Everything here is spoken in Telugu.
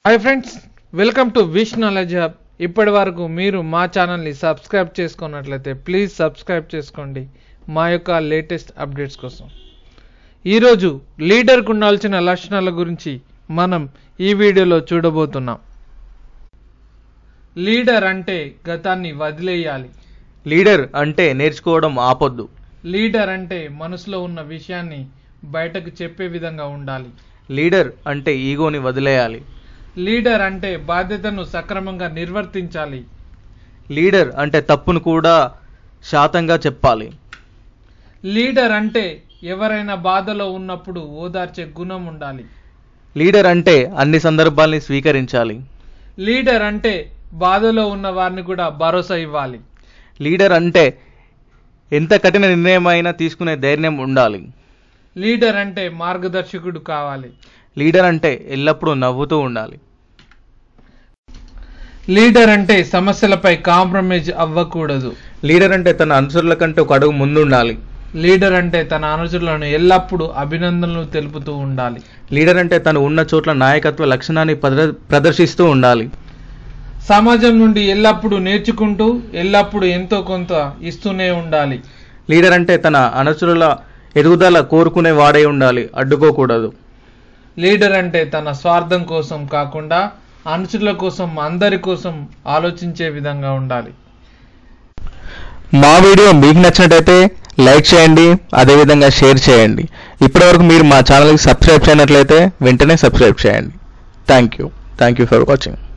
hi friends welcome to wish knowledge hub ఇప్పటి వరకు మీరు మా ఛానల్ని సబ్స్క్రైబ్ చేసుకున్నట్లయితే ప్లీజ్ సబ్స్క్రైబ్ చేసుకోండి మా యొక్క లేటెస్ట్ అప్డేట్స్ కోసం ఈరోజు లీడర్కు ఉండాల్సిన లక్షణాల గురించి మనం ఈ వీడియోలో చూడబోతున్నాం లీడర్ అంటే గతాన్ని వదిలేయాలి లీడర్ అంటే నేర్చుకోవడం ఆపొద్దు లీడర్ అంటే మనసులో ఉన్న విషయాన్ని బయటకు చెప్పే విధంగా ఉండాలి లీడర్ అంటే ఈగోని వదిలేయాలి లీడర్ అంటే బాధ్యతను సక్రమంగా నిర్వర్తించాలి లీడర్ అంటే తప్పును కూడా శాతంగా చెప్పాలి లీడర్ అంటే ఎవరైనా బాధలో ఉన్నప్పుడు ఓదార్చే గుణం ఉండాలి లీడర్ అంటే అన్ని సందర్భాల్ని స్వీకరించాలి లీడర్ అంటే బాధలో ఉన్న వారిని కూడా భరోసా ఇవ్వాలి లీడర్ అంటే ఎంత కఠిన నిర్ణయమైనా తీసుకునే ధైర్యం ఉండాలి లీడర్ అంటే మార్గదర్శకుడు కావాలి లీడర్ అంటే ఎల్లప్పుడూ నవ్వుతూ ఉండాలి లీడర్ అంటే సమస్యలపై కాంప్రమైజ్ అవ్వకూడదు లీడర్ అంటే తన అనుసరుల కంటే ఒక అడుగు ముందుండాలి లీడర్ అంటే తన అనుచరులను ఎల్లప్పుడూ అభినందనలు తెలుపుతూ ఉండాలి లీడర్ అంటే తను ఉన్న చోట్ల నాయకత్వ లక్షణాన్ని ప్రద- ప్రదర్శిస్తూ ఉండాలి సమాజం నుండి ఎల్లప్పుడూ నేర్చుకుంటూ ఎల్లప్పుడూ ఎంతో కొంత ఇస్తూనే ఉండాలి లీడర్ అంటే తన అనుచరుల ఎదుగుదల కోరుకునే వాడై ఉండాలి అడ్డుకోకూడదు లీడర్ అంటే తన స్వార్థం కోసం కాకుండా అనుచరుల కోసం అందరి కోసం ఆలోచించే విధంగా ఉండాలి మా వీడియో మీకు నచ్చినట్టయితే లైక్ చేయండి అదేవిధంగా షేర్ చేయండి ఇప్పటివరకు మీరు మా ఛానల్కి సబ్స్క్రైబ్ చేయనట్లయితే వెంటనే సబ్స్క్రైబ్ చేయండి thank you thank you for watching